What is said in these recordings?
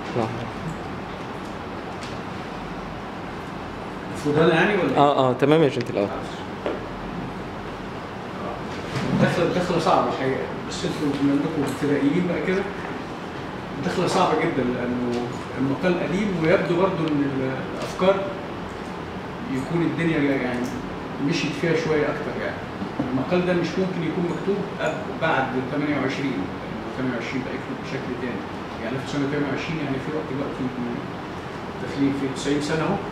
لا. المفروض انا يعني ولا إيه؟ اه اه تمام يا جنتل اه دخلة دخلة صعبة الحقيقة بس انتوا بما انكم ابتدائيين بقى كده دخلة صعبة جدا لأنه المقال قديم ويبدو برضو إن الأفكار يكون الدنيا يعني مشيت فيها شوية أكتر يعني المقال ده مش ممكن يكون مكتوب قبل- بعد 28 لأنه 28 بقى يكتب بشكل تاني يعني 1928 يعني في وقت دلوقتي داخلين في 90 سنة أهو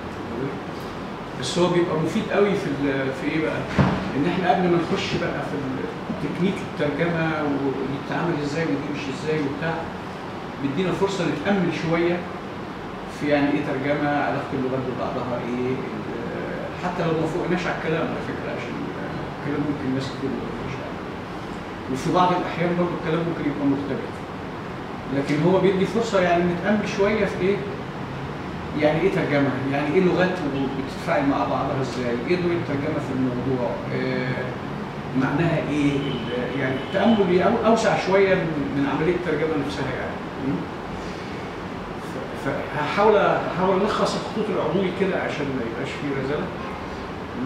بس هو بيبقى مفيد قوي في ال- في ايه بقى؟ ان احنا قبل ما نخش بقى في تكنيك الترجمه ودي بتتعمل ازاي ودي مش ازاي وبتاع بيدينا فرصه نتامل شويه في يعني ايه ترجمه علاقه اللغات ببعضها ايه ال- حتى لو ما فوقناش على الكلام على فكره عشان الكلام ممكن الناس كتير ما تفهمش يعني. وفي بعض الاحيان برضه الكلام ممكن يبقى مرتبط لكن هو بيدي فرصه يعني نتامل شويه في ايه يعني ايه ترجمه؟ يعني ايه لغات بتتفاعل مع بعضها ازاي؟ ايه دور الترجمه في الموضوع؟ آه معناها ايه؟ ال- يعني التامل بي- اوسع شويه من من عمليه الترجمه نفسها يعني. م? ف- فهحاول هحاول الخص الخطوط العمومي كده عشان ما يبقاش فيه رزاله. م?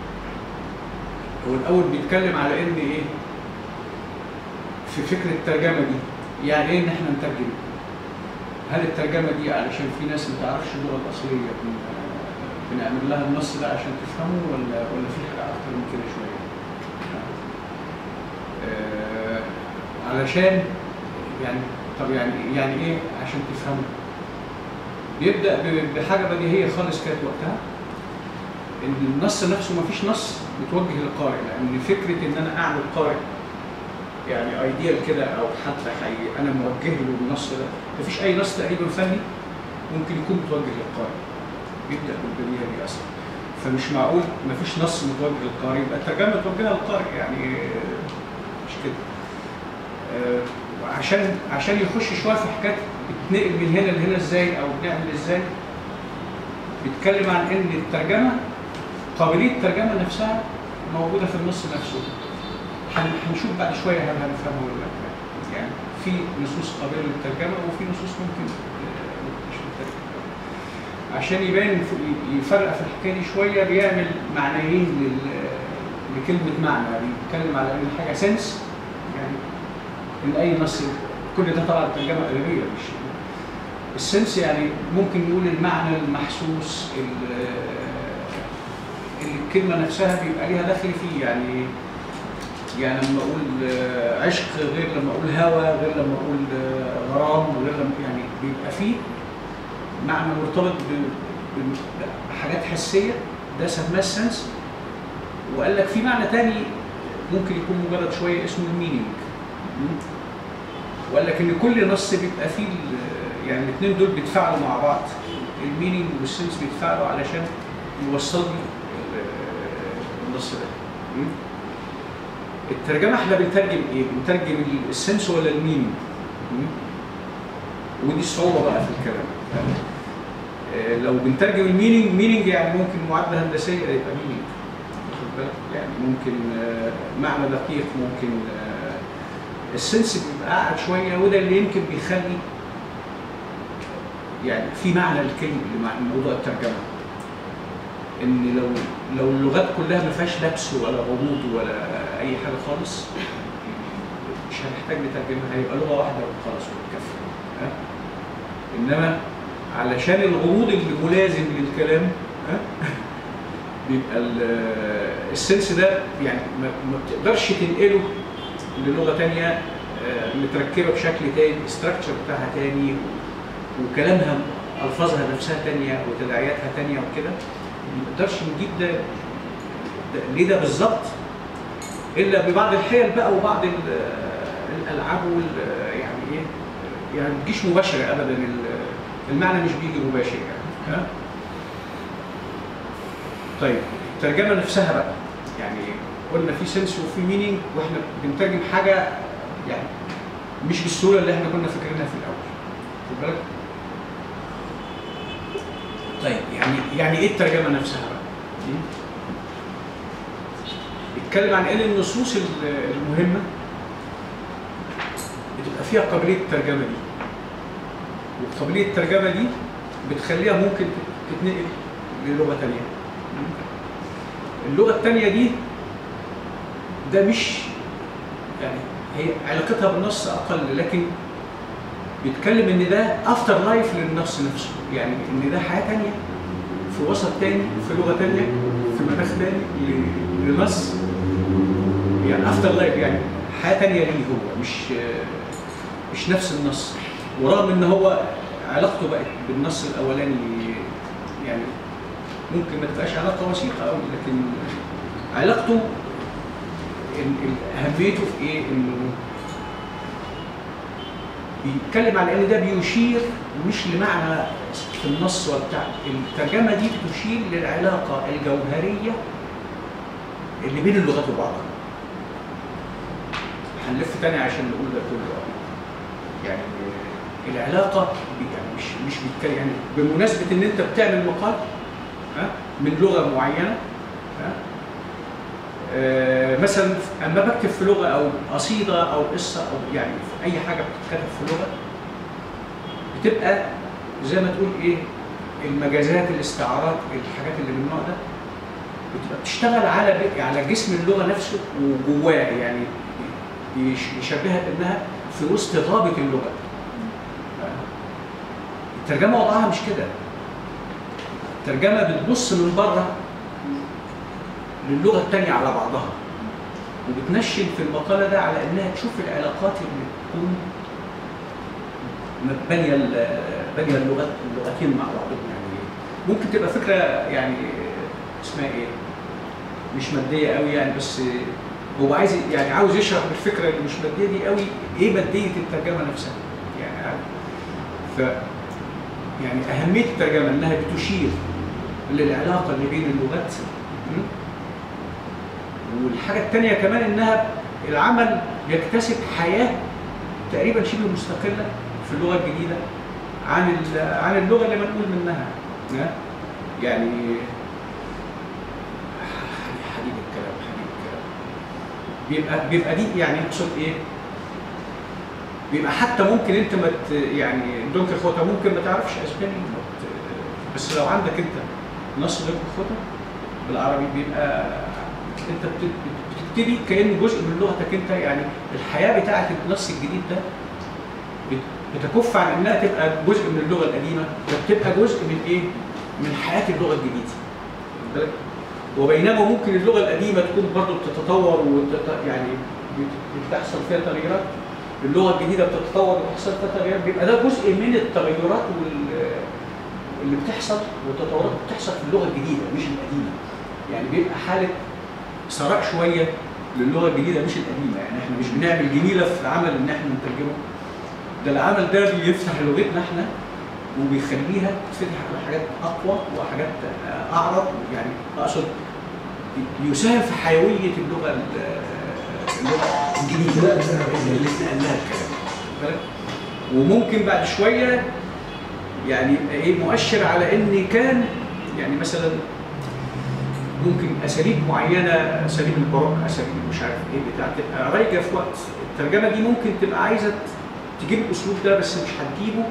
هو الاول بيتكلم على ان ايه؟ في فكره الترجمه دي يعني ايه ان احنا نترجم؟ هل الترجمه دي علشان في ناس ما تعرفش اللغه الاصليه بن- بنعمل لها النص ده عشان تفهمه ولا ولا في حاجه اكتر من كده شويه؟ آه، علشان يعني طب يعني يعني ايه عشان تفهمه؟ بيبدا ب- بحاجه بديهيه خالص كانت وقتها ان النص نفسه ما فيش نص متوجه للقارئ لان فكره ان انا اعمل قارئ يعني ايديال كده او حتى حي انا موجه له النص ده مفيش اي نص تقريبا فني ممكن يكون متوجه للقارئ يبدا بالبديهه دي اصلا فمش معقول مفيش نص متوجه للقارئ يبقى الترجمه متوجهه للقارئ يعني آه، مش كده آه، عشان عشان يخش شويه في حكايه بتنقل من هنا لهنا ازاي او بنعمل ازاي بيتكلم عن ان الترجمه قابليه الترجمه نفسها موجوده في النص نفسه هن- هنشوف بعد شويه هل هنفهمها ولا لا يعني في نصوص قابله للترجمه وفي نصوص ممكن آه، مش مترجمة. عشان يبان ف- يفرق في الحكايه دي شويه بيعمل معنيين لل- لكلمه معنى بيتكلم على ان حاجه سنس يعني ان اي نص كل ده طبعا ترجمه ادبيه مش السنس يعني ممكن نقول المعنى المحسوس ال- اللي الكلمه نفسها بيبقى ليها دخل فيه يعني يعني لما اقول آه، عشق غير لما اقول هوى غير لما اقول آه، غرام غير لما يعني بيبقى فيه معنى مرتبط ب- ب- بحاجات حسيه ده سماه السنس وقال لك في معنى تاني ممكن يكون مجرد شويه اسمه المينينج وقال لك ان كل نص بيبقى فيه ال- يعني الاثنين دول بيتفاعلوا مع بعض المينينج والسنس بيتفاعلوا علشان يوصل لي ال- النص ده م? الترجمه احنا بنترجم ايه؟ بنترجم السنس ولا المينينج؟ م? ودي الصعوبه بقى في الكلام آه، لو بنترجم المينينج مينينج يعني ممكن معادله هندسيه يبقى مينينج واخد بالك؟ يعني ممكن آه، معنى دقيق ممكن آه، السنس بيبقى قاعد شويه وده اللي يمكن بيخلي يعني في معنى الكلمه لموضوع الترجمه ان لو لو اللغات كلها ما فيهاش لبس ولا غموض ولا اي حاجه خالص مش هنحتاج نترجمها هيبقى لغه واحده وخلاص وتكفي ها انما علشان الغموض اللي ملازم للكلام ها بيبقى ال- السنس ده يعني ما ما بتقدرش تنقله للغه تانية آه، متركبه بشكل تاني استراكشر بتاعها تاني و- وكلامها الفاظها نفسها تانية وتداعياتها تانية وكده ما نقدرش نجيب ده, ده ليه ده بالظبط الا ببعض الحيل بقى وبعض ال- الالعاب وال يعني ايه يعني ما بتجيش مباشره ابدا ال- المعنى مش بيجي مباشر يعني ها طيب الترجمه نفسها بقى يعني قلنا في سنس وفي مينينج واحنا بنترجم حاجه يعني مش بالسهوله اللي احنا كنا فاكرينها في الاول خد بالك طيب يعني يعني ايه الترجمه نفسها بقى؟ م? بيتكلم عن ان النصوص ال- المهمه بتبقى فيها قابليه الترجمه دي وقابليه الترجمه دي بتخليها ممكن تتنقل للغه ثانيه اللغه الثانيه دي ده مش يعني هي علاقتها بالنص اقل لكن بيتكلم ان ده افتر لايف للنص نفسه يعني ان ده حياه ثانيه في وسط تاني في لغه ثانيه في مناخ ثاني ل- لنص يعني افتر لايف يعني حياه ثانيه ليه هو مش مش نفس النص ورغم ان هو علاقته بقت بالنص الاولاني يعني ممكن ما تبقاش علاقه وثيقه قوي لكن علاقته ال- ال- اهميته في ايه؟ انه بيتكلم على ان ده بيشير مش لمعنى في النص ولا بتاع الترجمه دي بتشير للعلاقه الجوهريه اللي بين اللغات وبعضها. هنلف تاني عشان نقول ده كله يعني العلاقه ب- يعني مش مش بيتكلم يعني بمناسبه ان انت بتعمل مقال ها من لغه معينه ها آه، مثلا اما بكتب في لغه او قصيده او قصه او يعني في اي حاجه بتتكتب في لغه بتبقى زي ما تقول ايه المجازات الاستعارات الحاجات اللي من النوع ده بتبقى بتشتغل على ب- على جسم اللغه نفسه وجواه يعني يش- يشبهها بانها في وسط غابه اللغه الترجمه وضعها مش كده الترجمه بتبص من بره للغه الثانيه على بعضها وبتنشن في المقاله ده على انها تشوف العلاقات اللي بتكون بانيه ال- بانيه اللغات اللغتين مع بعضهم يعني ممكن تبقى فكره يعني اسمها ايه؟ مش ماديه قوي يعني بس هو عايز يعني عاوز يشرح بالفكره اللي مش ماديه دي قوي ايه ماديه الترجمه نفسها يعني عارف؟ ف يعني اهميه الترجمه انها بتشير للعلاقه اللي بين اللغات م? والحاجه الثانيه كمان انها العمل يكتسب حياه تقريبا شبه مستقله في اللغه الجديده عن ال- عن اللغه اللي منقول منها ها؟ يعني حديد الكلام حديد الكلام بيبقى بيبقى دي يعني اقصد ايه؟ بيبقى حتى ممكن انت ما ت- يعني دون كيخوته ممكن ما تعرفش اسباني ما ت- بس لو عندك انت نص دون كيخوته بالعربي بيبقى انت بت- بت- بتبتدي كانه جزء من لغتك انت يعني الحياه بتاعه النص الجديد ده بت- بتكف عن انها تبقى جزء من اللغه القديمه ده بتبقى جزء من ايه؟ من حياه اللغه الجديده. واخد بالك؟ وبينما ممكن اللغه القديمه تكون برضه بتتطور وتت... يعني بت- بتحصل فيها تغييرات اللغه الجديده بتتطور وبتحصل فيها تغييرات بيبقى ده جزء من التغيرات وال... اللي بتحصل والتطورات اللي بتحصل في اللغه الجديده مش القديمه. يعني بيبقى حاله ثراء شويه للغه الجديده مش القديمه يعني احنا مش بنعمل جميله في عمل ان احنا نترجمه ده العمل ده بيفتح لغتنا احنا وبيخليها تتفتح على حاجات اقوى وحاجات آه، اعرض يعني اقصد يساهم في حيويه اللغه ال- اللغه الجديده اللي اتنقلناها الكلام واخد بالك؟ وممكن بعد شويه يعني يبقى ايه مؤشر على ان كان يعني مثلا ممكن اساليب معينه اساليب البروك اساليب مش عارف ايه بتاع تبقى رايجه في وقت الترجمه دي ممكن تبقى عايزه تجيب الاسلوب ده بس مش هتجيبه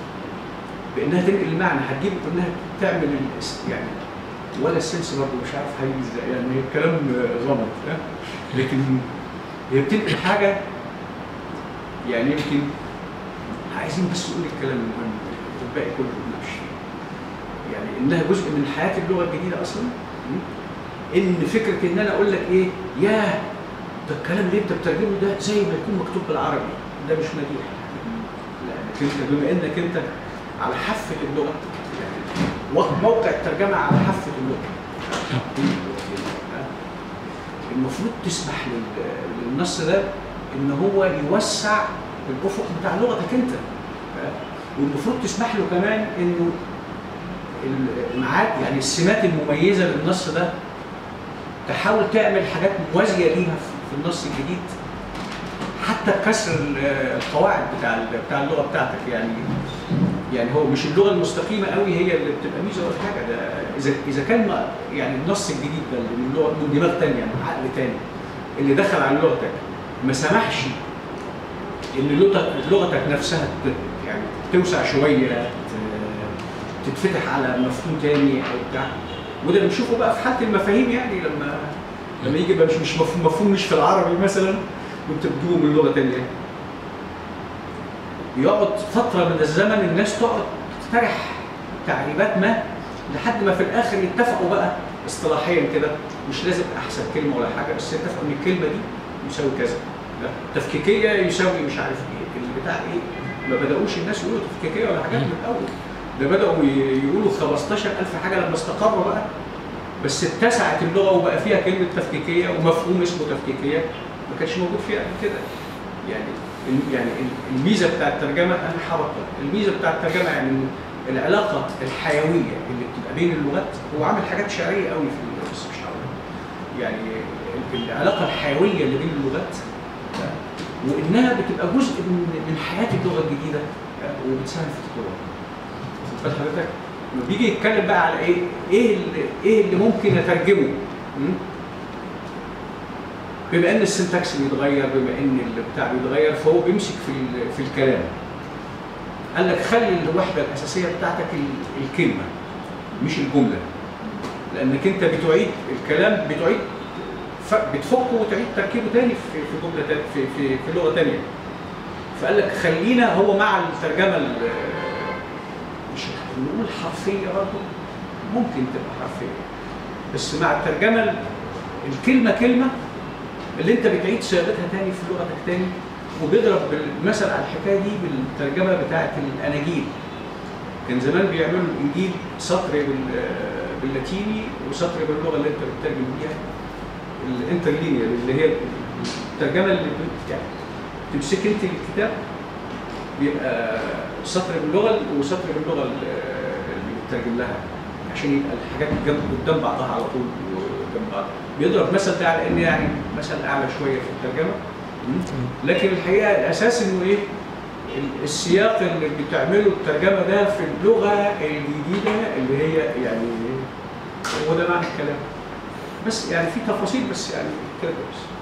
بانها تنقل المعنى هتجيبه بانها تعمل الاس- يعني ولا السنس برضه مش عارف هيجي ازاي يعني الكلام غلط ها؟ لكن هي بتنقل حاجه يعني يمكن عايزين بس نقول الكلام المهم الباقي كله بنمشي يعني انها جزء من حياه اللغه الجديده اصلا م? ان فكره ان انا اقول لك ايه ياه ده الكلام اللي انت بتترجمه ده زي ما يكون مكتوب بالعربي ده مش مديح لا انت بما انك انت على حافه اللغه يعني وق- موقع الترجمه على حافه اللغه المفروض تسمح لل- للنص ده ان هو يوسع الافق بتاع لغتك انت والمفروض تسمح له كمان انه المعاد يعني السمات المميزه للنص ده تحاول تعمل حاجات موازيه ليها في- في النص الجديد حتى بكسر ال- القواعد بتاع ال- بتاع اللغه بتاعتك يعني يعني هو مش اللغه المستقيمه قوي هي اللي بتبقى ميزه ولا حاجه ده اذا اذا كان ما- يعني النص الجديد ده اللي من لغه من دماغ ثانيه من عقل ثاني اللي دخل على لغتك ما سمحش ان لغتك لغتك نفسها تت- يعني توسع شويه ت- تتفتح على مفهوم تاني او بتاع وده بنشوفه بقى في حاله المفاهيم يعني لما لما يجي بقى مش مش مفهوم مفهوم مش في العربي مثلا وانت بتجيبه من لغه تانيه يقعد فتره من الزمن الناس تقعد تقترح تعريبات ما لحد ما في الاخر يتفقوا بقى اصطلاحيا كده مش لازم احسن كلمه ولا حاجه بس يتفقوا ان الكلمه دي يساوي كذا لا تفكيكيه يساوي مش عارف ايه البتاع ايه ما بداوش الناس يقولوا تفكيكيه ولا حاجات من الاول ده بداوا ي- يقولوا 15000 حاجه لما استقروا بقى بس اتسعت اللغه وبقى فيها كلمه تفكيكيه ومفهوم اسمه تفكيكيه ما كانش موجود فيها قبل كده يعني ال- يعني ال- الميزه بتاع الترجمه انا حركه الميزه بتاع الترجمه يعني إن العلاقه الحيويه اللي بتبقى بين اللغات هو عامل حاجات شعريه قوي في ال- بس مش هقول يعني ال- العلاقه الحيويه اللي بين اللغات وانها بتبقى جزء من من حياه اللغه الجديده وبتساهم في تطورها واخد بال حضرتك لما بيجي يتكلم بقى على ايه ايه اللي ايه اللي ممكن اترجمه م? بما ان السنتكس بيتغير بما ان البتاع بيتغير فهو بيمسك في ال- في الكلام قال لك خلي الوحده الاساسيه بتاعتك ال- الكلمه مش الجمله لانك انت بتعيد الكلام بتعيد ف- بتفكه وتعيد تركيبه تاني في في جمله تاني في في في لغه تانيه فقال لك خلينا هو مع الترجمه ال- مش نقول حرفيه برضه ممكن تبقى حرفيه بس مع الترجمه ال- الكلمه كلمه اللي انت بتعيد صياغتها تاني في لغتك تاني وبيضرب المثل على الحكايه دي بالترجمه بتاعه الاناجيل كان زمان بيعملوا الانجيل سطر بال- باللاتيني وسطر باللغه اللي انت بتترجم بيها الانترلينير اللي هي الترجمه اللي بت- يعني تمسك انت الكتاب بيبقى سطر باللغه وسطر باللغه اللي بتترجم لها عشان يبقى الحاجات جنب قدام بعضها على طول جنب بعض بيضرب مثل ده على ان يعني مثل اعلى شويه في الترجمه م? لكن الحقيقه الاساس انه ايه ال- السياق اللي بتعمله الترجمه ده في اللغه الجديده اللي هي يعني هو ده معنى الكلام بس يعني في تفاصيل بس يعني كده بس